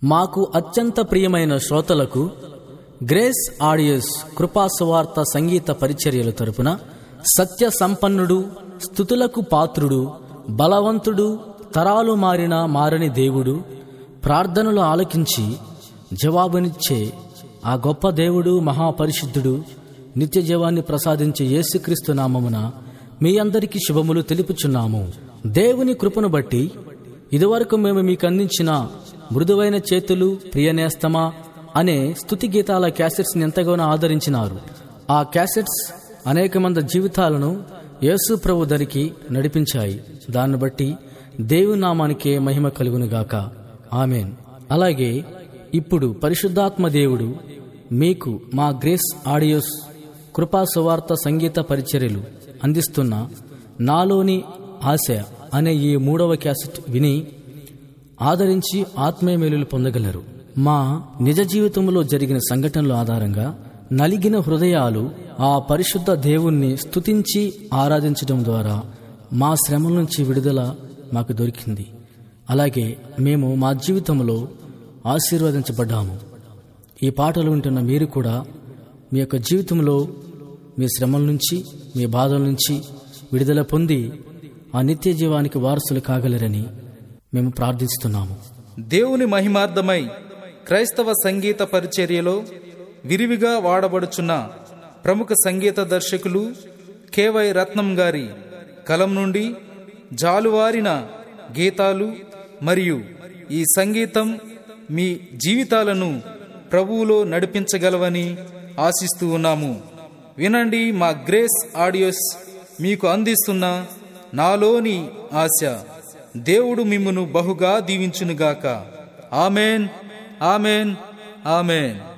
మాకు అత్యంత ప్రియమైన శ్రోతలకు గ్రేస్ ఆడియస్ కృపాసువార్త సంగీత పరిచర్యల తరపున సత్య సంపన్నుడు స్థుతులకు పాత్రుడు బలవంతుడు తరాలు మారిన మారని దేవుడు ప్రార్థనలు ఆలకించి జవాబునిచ్చే ఆ గొప్ప దేవుడు మహాపరిశుద్ధుడు నిత్య జీవాన్ని ప్రసాదించే యేసుక్రీస్తు నామమున మీ అందరికీ శుభములు తెలుపుచున్నాము దేవుని కృపను బట్టి ఇదివరకు మేము మీకు అందించిన మృదువైన చేతులు ప్రియనేస్తమా అనే స్తుతి గీతాల క్యాసెట్స్ని ఎంతగానో ఆదరించినారు ఆ క్యాసెట్స్ అనేక మంది జీవితాలను యేసు ప్రభు దరికి నడిపించాయి దాన్ని బట్టి దేవుని నామానికే మహిమ కలుగునుగాక ఆమెన్ అలాగే ఇప్పుడు పరిశుద్ధాత్మ దేవుడు మీకు మా గ్రేస్ ఆడియోస్ కృపా సువార్త సంగీత పరిచర్యలు అందిస్తున్న నాలోని ఆశ అనే ఈ మూడవ క్యాసెట్ విని ఆదరించి ఆత్మీయ మేలులు పొందగలరు మా నిజ జీవితంలో జరిగిన సంఘటనల ఆధారంగా నలిగిన హృదయాలు ఆ పరిశుద్ధ దేవుణ్ణి స్తుతించి ఆరాధించడం ద్వారా మా శ్రమల నుంచి విడుదల మాకు దొరికింది అలాగే మేము మా జీవితంలో ఆశీర్వదించబడ్డాము ఈ పాటలు వింటున్న మీరు కూడా మీ యొక్క జీవితంలో మీ శ్రమల నుంచి మీ బాధల నుంచి విడుదల పొంది ఆ నిత్య జీవానికి వారసులు కాగలరని మేము ప్రార్థిస్తున్నాము దేవుని మహిమార్థమై క్రైస్తవ సంగీత పరిచర్యలో విరివిగా వాడబడుచున్న ప్రముఖ సంగీత దర్శకులు కేవై రత్నం గారి కలం నుండి జాలువారిన గీతాలు మరియు ఈ సంగీతం మీ జీవితాలను ప్రభువులో నడిపించగలవని ఆశిస్తూ ఉన్నాము వినండి మా గ్రేస్ ఆడియోస్ మీకు అందిస్తున్న నాలోని ఆశ దేవుడు మిమ్మును బహుగా దీవించునుగాక ఆమెన్ ఆమెన్ ఆమెన్